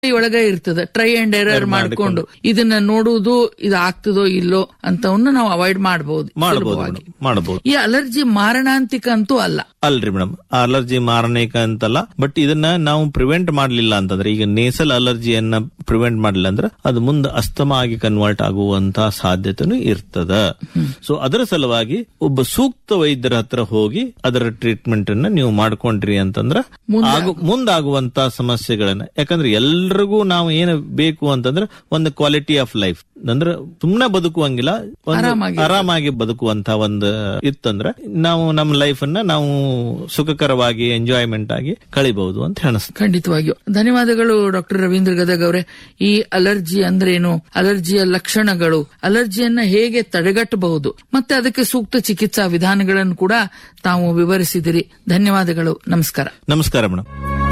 ಒಳಗೆ ಇರ್ತದೆ try and error ಮಾಡ್ಕೊಂಡು ಇದನ್ನ ನೋಡುವುದು ಇದು ಆಗ್ತದೋ ಇಲ್ಲೋ ಅಂತವನ್ನ ನಾವು ಅವಾಯ್ಡ್ ಮಾಡಬಹುದು ಮಾಡಬಹುದು ಮೇಡಮ್ ಮಾಡಬಹುದು ಈ ಅಲರ್ಜಿ ಮಾರಣಾಂತಿಕ ಅಂತೂ ಅಲ್ಲ ಅಲ್ರಿ ಮೇಡಮ್ ಅಲರ್ಜಿ ಮಾರನೇಕ ಅಂತಲ್ಲ ಬಟ್ ಇದನ್ನ ನಾವು ಪ್ರಿವೆಂಟ್ ಮಾಡ್ಲಿಲ್ಲ ಅಂತಂದ್ರೆ ಈಗ ನೇಸಲ್ ಅಲರ್ಜಿಯನ್ನ ಪ್ರಿವೆಂಟ್ ಮಾಡಲಿಲ್ಲ ಅಂದ್ರೆ ಅದು ಮುಂದೆ ಅಸ್ತಮ ಆಗಿ ಕನ್ವರ್ಟ್ ಆಗುವಂತ ಸಾಧ್ಯತೆನೂ ಇರ್ತದ ಸೊ ಅದರ ಸಲುವಾಗಿ ಒಬ್ಬ ಸೂಕ್ತ ವೈದ್ಯರ ಹತ್ರ ಹೋಗಿ ಅದರ ಟ್ರೀಟ್ಮೆಂಟ್ ಅನ್ನ ನೀವು ಮಾಡ್ಕೊಂಡ್ರಿ ಅಂತಂದ್ರ ಆಗು- ಮುಂದಾಗುವಂತ ಸಮಸ್ಯೆಗಳನ್ನ ಯಾಕಂದ್ರೆ ಎಲ್ರಿಗೂ ನಾವು ಏನು ಬೇಕು ಅಂತಂದ್ರೆ ಒಂದು ಕ್ವಾಲಿಟಿ ಆಫ್ ಲೈಫ್ ಅಂದ್ರೆ ಸುಮ್ನೆ ಬದುಕುವಂಗಿಲ್ಲ ಒಂದು ಆರಾಮಾಗಿ ಆರಾಮಾಗಿ ಬದುಕುವಂತ ಒಂದು ಇತ್ತಂದ್ರೆ ನಾವು ನಮ್ಮ ಲೈಫ್ ಅನ್ನ ನಾವು ಸುಖಕರವಾಗಿ ಎಂಜಾಯ್ಮೆಂಟ್ ಆಗಿ ಕಳಿಬಹುದು ಅಂತ ಅನಿಸ್ತದೆ ಖಂಡಿತವಾಗಿಯೂ ಧನ್ಯವಾದಗಳು ಡಾಕ್ಟರ್ ರವೀಂದ್ರ ಗದಗ್ ಅವರೇ ಈ ಅಲರ್ಜಿ ಅಂದ್ರೇನು ಅಲರ್ಜಿಯ ಲಕ್ಷಣಗಳು ಅಲರ್ಜಿಯನ್ನ ಹೇಗೆ ತಡೆಗಟ್ಟಬಹುದು ಮತ್ತೆ ಅದಕ್ಕೆ ಸೂಕ್ತ ಚಿಕಿತ್ಸಾ ವಿಧಾನಗಳನ್ನು ಕೂಡ ತಾವು ವಿವರಿಸಿದಿರಿ ಧನ್ಯವಾದಗಳು ನಮಸ್ಕಾರ ನಮಸ್ಕಾರ ಮೇಡಮ್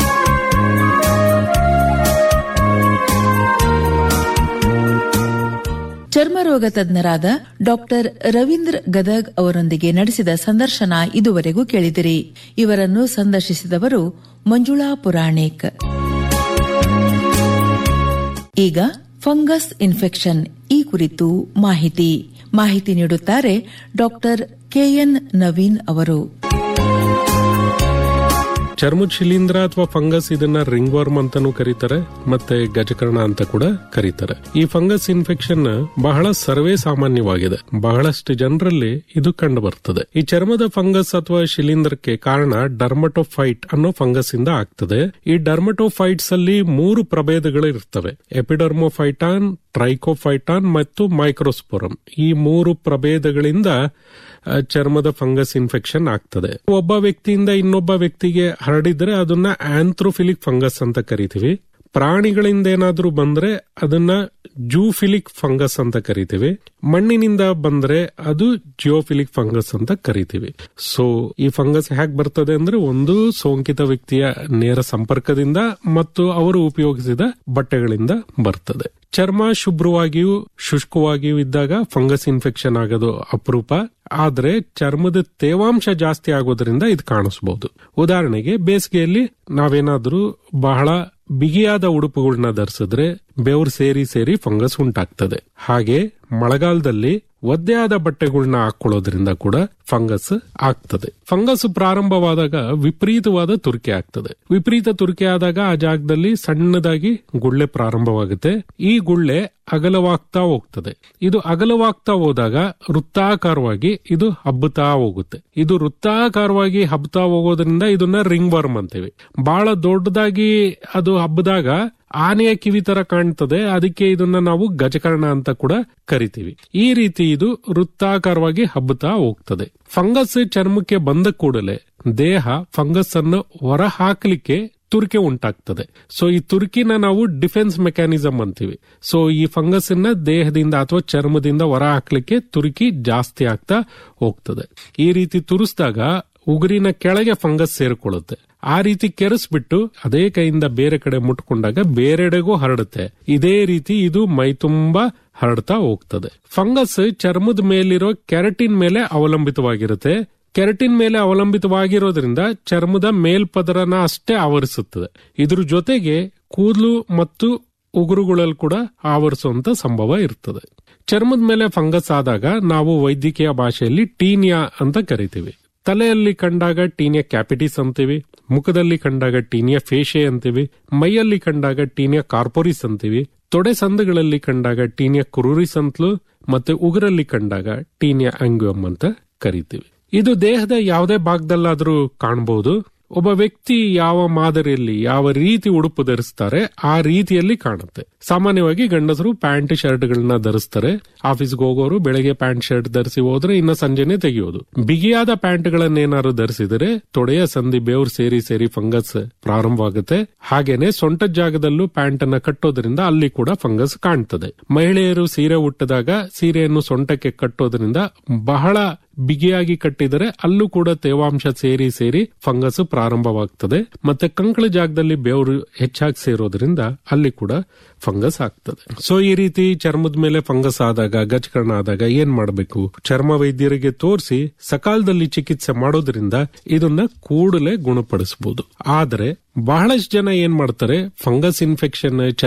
ಚರ್ಮರೋಗ ತಜ್ಞರಾದ ಡಾಕ್ಟರ್ ರವೀಂದ್ರ ಗದಗ್ ಅವರೊಂದಿಗೆ ನಡೆಸಿದ ಸಂದರ್ಶನ ಇದುವರೆಗೂ ಕೇಳಿದಿರಿ ಇವರನ್ನು ಸಂದರ್ಶಿಸಿದವರು ಮಂಜುಳಾ ಪುರಾಣಿಕ್ ಈಗ ಫಂಗಸ್ ಇನ್ಫೆಕ್ಷನ್ ಈ ಕುರಿತು ಮಾಹಿತಿ ಮಾಹಿತಿ ನೀಡುತ್ತಾರೆ ಡಾಕ್ಟರ್ ಕೆಎನ್ ನವೀನ್ ಅವರು ಚರ್ಮದ ಶಿಲೀಂಧ್ರ ಅಥವಾ ಫಂಗಸ್ ಇದನ್ನ ರಿಂಗ್ ವರ್ಮ್ ಅಂತಾನೂ ಕರೀತಾರೆ ಮತ್ತೆ ಗಜಕರ್ಣ ಅಂತ ಕೂಡ ಕರೀತಾರೆ ಈ ಫಂಗಸ್ ಇನ್ಫೆಕ್ಷನ್ ಬಹಳ ಸರ್ವೇ ಸಾಮಾನ್ಯವಾಗಿದೆ ಬಹಳಷ್ಟು ಜನರಲ್ಲಿ ಇದು ಕಂಡು ಬರ್ತದೆ ಈ ಚರ್ಮದ ಫಂಗಸ್ ಅಥವಾ ಶಿಲೀಂಧ್ರಕ್ಕೆ ಕಾರಣ ಡರ್ಮಟೋಫೈಟ್ ಅನ್ನೋ ಫಂಗಸ್ ಇಂದ ಆಗ್ತದೆ ಈ ಡರ್ಮಟೋಫೈಟ್ಸ್ ಅಲ್ಲಿ ಮೂರು ಪ್ರಭೇದಗಳು ಇರ್ತವೆ ಎಪಿಡರ್ಮೋಫೈಟಾನ್ ಟ್ರೈಕೋಫೈಟಾನ್ ಮತ್ತು ಮೈಕ್ರೋಸ್ಪೋರಮ್ ಈ ಮೂರು ಪ್ರಭೇದಗಳಿಂದ ಆ, ಚರ್ಮದ ಫಂಗಸ್ ಇನ್ಫೆಕ್ಷನ್ ಆಗ್ತದೆ ಒಬ್ಬ ವ್ಯಕ್ತಿಯಿಂದ ಇನ್ನೊಬ್ಬ ವ್ಯಕ್ತಿಗೆ ಹರಡಿದ್ರೆ ಅದನ್ನ ಆಂಥ್ರೋಫಿಲಿಕ್ ಫಂಗಸ್ ಅಂತ ಕರಿತೀವಿ ಪ್ರಾಣಿಗಳಿಂದ ಏನಾದ್ರೂ ಬಂದ್ರೆ ಅದನ್ನ ಜೂಫಿಲಿಕ್ ಫಂಗಸ್ ಅಂತ ಕರಿತೀವಿ ಮಣ್ಣಿನಿಂದ ಬಂದ್ರೆ ಅದು ಜಿಯೋಫಿಲಿಕ್ ಫಂಗಸ್ ಅಂತ ಕರಿತೀವಿ ಸೊ ಈ ಫಂಗಸ್ ಹೇಗೆ ಬರ್ತದೆ ಅಂದ್ರೆ ಒಂದು ಸೋಂಕಿತ ವ್ಯಕ್ತಿಯ ನೇರ ಸಂಪರ್ಕದಿಂದ ಮತ್ತು ಅವರು ಉಪಯೋಗಿಸಿದ ಬಟ್ಟೆಗಳಿಂದ ಬರ್ತದೆ ಚರ್ಮ ಶುಭ್ರವಾಗಿಯೂ ಶುಷ್ಕವಾಗಿಯೂ ಇದ್ದಾಗ ಫಂಗಸ್ ಇನ್ಫೆಕ್ಷನ್ ಆಗೋದು ಅಪರೂಪ ಆದ್ರೆ ಚರ್ಮದ ತೇವಾಂಶ ಜಾಸ್ತಿ ಆಗೋದ್ರಿಂದ ಇದು ಕಾಣಿಸಬಹುದು ಉದಾಹರಣೆಗೆ ಬೇಸಿಗೆಯಲ್ಲಿ ನಾವೇನಾದ್ರೂ ಬಹಳ ಬಿಗಿಯಾದ ಉಡುಪುಗಳನ್ನ ಧರಿಸಿದ್ರೆ ಬೆವರು ಸೇರಿ ಸೇರಿ ಫಂಗಸ್ ಉಂಟಾಗ್ತದೆ ಹಾಗೆ ಮಳೆಗಾಲದಲ್ಲಿ ಒದ್ದೆಯಾದ ಬಟ್ಟೆಗಳನ್ನ ಹಾಕೊಳ್ಳೋದ್ರಿಂದ ಕೂಡ ಫಂಗಸ್ ಆಗ್ತದೆ ಫಂಗಸ್ ಪ್ರಾರಂಭವಾದಾಗ ವಿಪರೀತವಾದ ತುರಿಕೆ ಆಗ್ತದೆ ವಿಪರೀತ ತುರಿಕೆ ಆದಾಗ ಆ ಜಾಗದಲ್ಲಿ ಸಣ್ಣದಾಗಿ ಗುಳ್ಳೆ ಪ್ರಾರಂಭವಾಗುತ್ತೆ ಈ ಗುಳ್ಳೆ ಅಗಲವಾಗ್ತಾ ಹೋಗ್ತದೆ ಇದು ಅಗಲವಾಗ್ತಾ ಹೋದಾಗ ವೃತ್ತಾಕಾರವಾಗಿ ಇದು ಹಬ್ಬತಾ ಹೋಗುತ್ತೆ ಇದು ವೃತ್ತಾಕಾರವಾಗಿ ಹಬ್ಬತಾ ಹೋಗೋದ್ರಿಂದ ಇದನ್ನ ರಿಂಗ್ ವರ್ಮ್ ಅಂತೀವಿ ಬಹಳ ದೊಡ್ಡದಾಗಿ ಅದು ಹಬ್ಬದಾಗ ಆನೆಯ ಕಿವಿ ತರ ಕಾಣ್ತದೆ ಅದಕ್ಕೆ ಇದನ್ನ ನಾವು ಗಜಕರ್ಣ ಅಂತ ಕೂಡ ಕರಿತೀವಿ ಈ ರೀತಿ ಇದು ವೃತ್ತಾಕಾರವಾಗಿ ಹಬ್ಬತಾ ಹೋಗ್ತದೆ ಫಂಗಸ್ ಚರ್ಮಕ್ಕೆ ಬಂದ ಕೂಡಲೇ ದೇಹ ಫಂಗಸ್ ಅನ್ನು ಹೊರ ಹಾಕಲಿಕ್ಕೆ ತುರಿಕೆ ಉಂಟಾಗ್ತದೆ ಸೊ ಈ ತುರ್ಕಿನ ನಾವು ಡಿಫೆನ್ಸ್ ಮೆಕ್ಯಾನಿಸಮ್ ಅಂತೀವಿ ಸೊ ಈ ಫಂಗಸ್ ಅನ್ನ ದೇಹದಿಂದ ಅಥವಾ ಚರ್ಮದಿಂದ ಹೊರ ಹಾಕ್ಲಿಕ್ಕೆ ತುರ್ಕಿ ಜಾಸ್ತಿ ಆಗ್ತಾ ಹೋಗ್ತದೆ ಈ ರೀತಿ ತುರಿಸಿದಾಗ ಉಗುರಿನ ಕೆಳಗೆ ಫಂಗಸ್ ಸೇರಿಕೊಳ್ಳುತ್ತೆ ಆ ರೀತಿ ಕೆರೆಸ್ಬಿಟ್ಟು ಅದೇ ಕೈಯಿಂದ ಬೇರೆ ಕಡೆ ಮುಟ್ಕೊಂಡಾಗ ಬೇರೆಡೆಗೂ ಹರಡುತ್ತೆ ಇದೇ ರೀತಿ ಇದು ಮೈ ತುಂಬಾ ಹರಡ್ತಾ ಹೋಗ್ತದೆ ಫಂಗಸ್ ಚರ್ಮದ ಮೇಲಿರೋ ಕೆರಟಿನ್ ಮೇಲೆ ಅವಲಂಬಿತವಾಗಿರುತ್ತೆ ಕೆರಟಿನ್ ಮೇಲೆ ಅವಲಂಬಿತವಾಗಿರೋದ್ರಿಂದ ಚರ್ಮದ ಮೇಲ್ಪದರನ ಅಷ್ಟೇ ಆವರಿಸುತ್ತದೆ ಇದ್ರ ಜೊತೆಗೆ ಕೂದಲು ಮತ್ತು ಉಗುರುಗಳಲ್ಲಿ ಕೂಡ ಆವರಿಸುವಂತ ಸಂಭವ ಇರ್ತದೆ ಚರ್ಮದ ಮೇಲೆ ಫಂಗಸ್ ಆದಾಗ ನಾವು ವೈದ್ಯಕೀಯ ಭಾಷೆಯಲ್ಲಿ ಟೀನಿಯಾ ಅಂತ ಕರಿತೀವಿ ತಲೆಯಲ್ಲಿ ಕಂಡಾಗ ಟೀನಿಯಾ ಕ್ಯಾಪಿಟಿಸ್ ಅಂತೀವಿ ಮುಖದಲ್ಲಿ ಕಂಡಾಗ ಟೀನಿಯಾ ಫೇಶೆ ಅಂತೀವಿ ಮೈಯಲ್ಲಿ ಕಂಡಾಗ ಟೀನಿಯಾ ಕಾರ್ಪೊರಿಸ್ ಅಂತೀವಿ ತೊಡೆ ಸಂದುಗಳಲ್ಲಿ ಕಂಡಾಗ ಟೀನಿಯಾ ಕುರುರಿಸ್ ಅಂತಲೂ ಮತ್ತೆ ಉಗುರಲ್ಲಿ ಕಂಡಾಗ ಟೀನಿಯಾ ಅಂಗ್ಯೂಮ್ ಅಂತ ಕರಿತೀವಿ ಇದು ದೇಹದ ಯಾವುದೇ ಭಾಗದಲ್ಲಾದ್ರೂ ಕಾಣಬಹುದು ಒಬ್ಬ ವ್ಯಕ್ತಿ ಯಾವ ಮಾದರಿಯಲ್ಲಿ ಯಾವ ರೀತಿ ಉಡುಪು ಧರಿಸ್ತಾರೆ ಆ ರೀತಿಯಲ್ಲಿ ಕಾಣುತ್ತೆ ಸಾಮಾನ್ಯವಾಗಿ ಗಂಡಸರು ಪ್ಯಾಂಟ್ ಶರ್ಟ್ ಗಳನ್ನ ಧರಿಸ್ತಾರೆ ಆಫೀಸ್ಗೆ ಹೋಗೋರು ಬೆಳಗ್ಗೆ ಪ್ಯಾಂಟ್ ಶರ್ಟ್ ಧರಿಸಿ ಹೋದ್ರೆ ಇನ್ನ ಸಂಜೆನೆ ತೆಗೆಯೋದು ಬಿಗಿಯಾದ ಪ್ಯಾಂಟ್ ಗಳನ್ನೇನಾದ್ರು ಧರಿಸಿದರೆ ತೊಡೆಯ ಸಂಧಿ ಬೇವ್ರು ಸೇರಿ ಸೇರಿ ಫಂಗಸ್ ಪ್ರಾರಂಭವಾಗುತ್ತೆ ಹಾಗೇನೆ ಸೊಂಟದ ಜಾಗದಲ್ಲೂ ಪ್ಯಾಂಟ್ ಅನ್ನ ಕಟ್ಟೋದ್ರಿಂದ ಅಲ್ಲಿ ಕೂಡ ಫಂಗಸ್ ಕಾಣ್ತದೆ ಮಹಿಳೆಯರು ಸೀರೆ ಉಟ್ಟಿದಾಗ ಸೀರೆಯನ್ನು ಸೊಂಟಕ್ಕೆ ಕಟ್ಟೋದ್ರಿಂದ ಬಹಳ ಬಿಗಿಯಾಗಿ ಕಟ್ಟಿದರೆ ಅಲ್ಲೂ ಕೂಡ ತೇವಾಂಶ ಸೇರಿ ಸೇರಿ ಫಂಗಸ್ ಪ್ರಾರಂಭವಾಗ್ತದೆ ಮತ್ತೆ ಕಂಕಳ ಜಾಗದಲ್ಲಿ ಬೆವರು ಹೆಚ್ಚಾಗಿ ಸೇರೋದ್ರಿಂದ ಅಲ್ಲಿ ಕೂಡ ಫಂಗಸ್ ಆಗ್ತದೆ ಸೊ ಈ ರೀತಿ ಚರ್ಮದ ಮೇಲೆ ಫಂಗಸ್ ಆದಾಗ ಗಜಕರಣ ಆದಾಗ ಏನ್ ಮಾಡಬೇಕು ಚರ್ಮ ವೈದ್ಯರಿಗೆ ತೋರಿಸಿ ಸಕಾಲದಲ್ಲಿ ಚಿಕಿತ್ಸೆ ಮಾಡೋದ್ರಿಂದ ಇದನ್ನ ಕೂಡಲೇ ಗುಣಪಡಿಸಬಹುದು ಆದ್ರೆ ಬಹಳಷ್ಟು ಜನ ಏನ್ ಮಾಡ್ತಾರೆ ಫಂಗಸ್ ಇನ್ಫೆಕ್ಷನ್